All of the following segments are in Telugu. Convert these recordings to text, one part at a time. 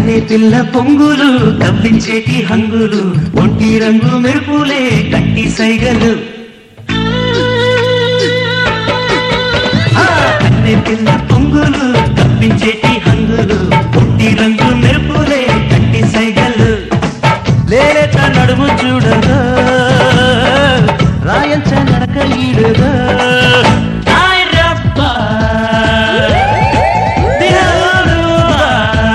కన్నె పిల్ల పొంగులు కవ్వించేటి హంగులు ఒంటి రంగు మెరుపులే కట్టి సైగలు ఆ, కన్నె పిల్ల పొంగులు కవ్వించేటి హంగులు ఒంటి రంగు మెరుపులే కట్టి సైగలు లేలేత నడుము చూడగా రాయంచ నడక ఈడుగా ఆయ్ రబ్బా, దినాలువా.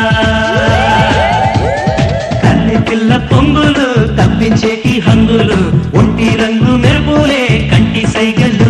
కన్నె పిల్ల పొంగులు తప్పించేటి హంగులు ఒంటి రంగు మెరుపులే కంటి సైగలు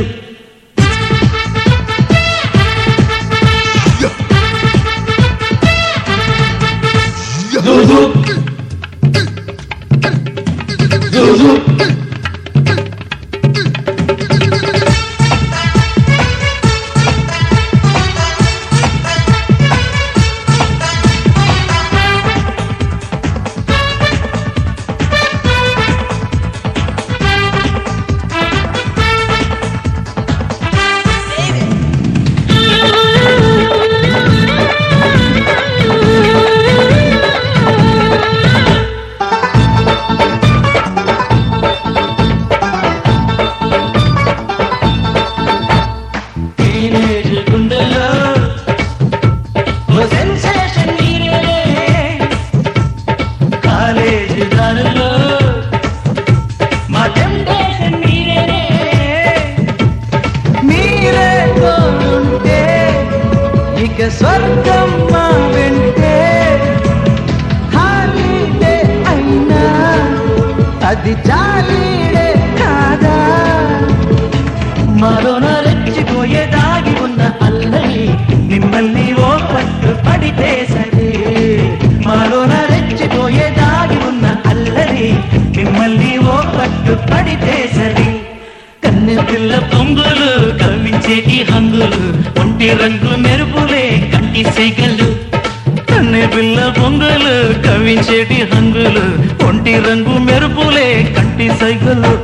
టీనేజ్ గుండెల్లో ఓ సెన్సేషన్ నీరే కాలేజ్ దారుల్లో మా టెంప్టేషన్ మీరే మీరే తోడుంటే ఇక స్వర్గం మా వెంటే హాలీడే అయినా అది జాలీడే కాదా మాలోన రెచ్చిపోయే దాగి ఉన్న అల్లరి మిమ్మల్ని ఓ పట్టు పడితే సరే మాలోన రెచ్చిపోయే దాగి ఉన్న అల్లరి మిమ్మల్ని ఓ పట్టు పడితే సరే కన్నె పిల్ల పొంగులు కవ్వించేటి హంగులు ఒంటి రంగు మెరుపులే కంటి సైగలు కన్నె పిల్ల పొంగులు కవ్వించేటి హంగులు ఒంటి రంగు మెరుపులే కంటి సైగలు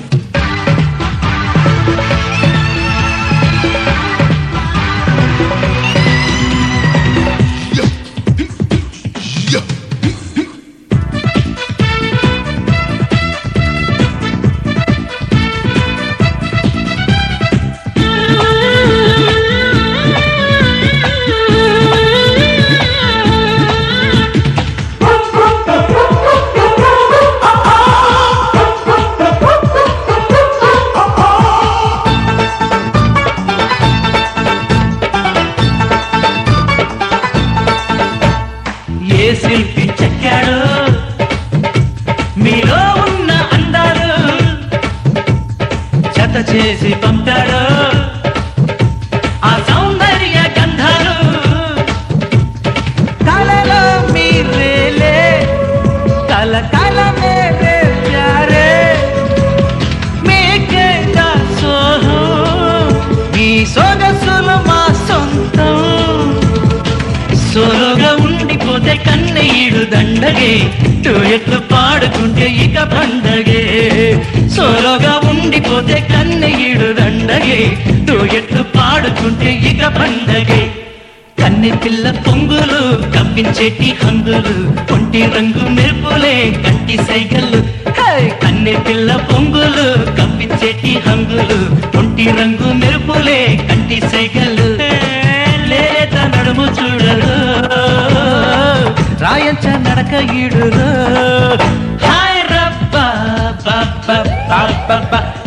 ఏ శిల్పి చెక్కాడు మీలో ఉన్న అందాలు చెత్త చేసి పంపాడు ఆ సౌందర్య గంధాలు కలలో మీరేలే కల కల మేరే ప్యారే మీకే సోహం ఈ సొగసులు మా సొంతం సోలోగా ఉండిపోతే కన్నయ్యడు దండగే టూయట్లు పాడుకుంటే ఇక పండగే సోలోగా ఉండిపోతే కన్నయ్యడు దండగే టూయట్లు పాడుకుంటే ఇక పండగే కన్నె పిల్ల పొంగులు కప్పించేటి హంగులు ఒంటి రంగు మెరుపులే కంటి సైగలు హై! కన్నె పిల్ల పొంగులు కప్పించేటి హంగులు ఒంటి రంగు మెరుపులే కంటి సైగలు లేత నడుము చూడరు రాయంచ నడక ఈడురు హాయ్ రబ్బా బా బా బా బా బా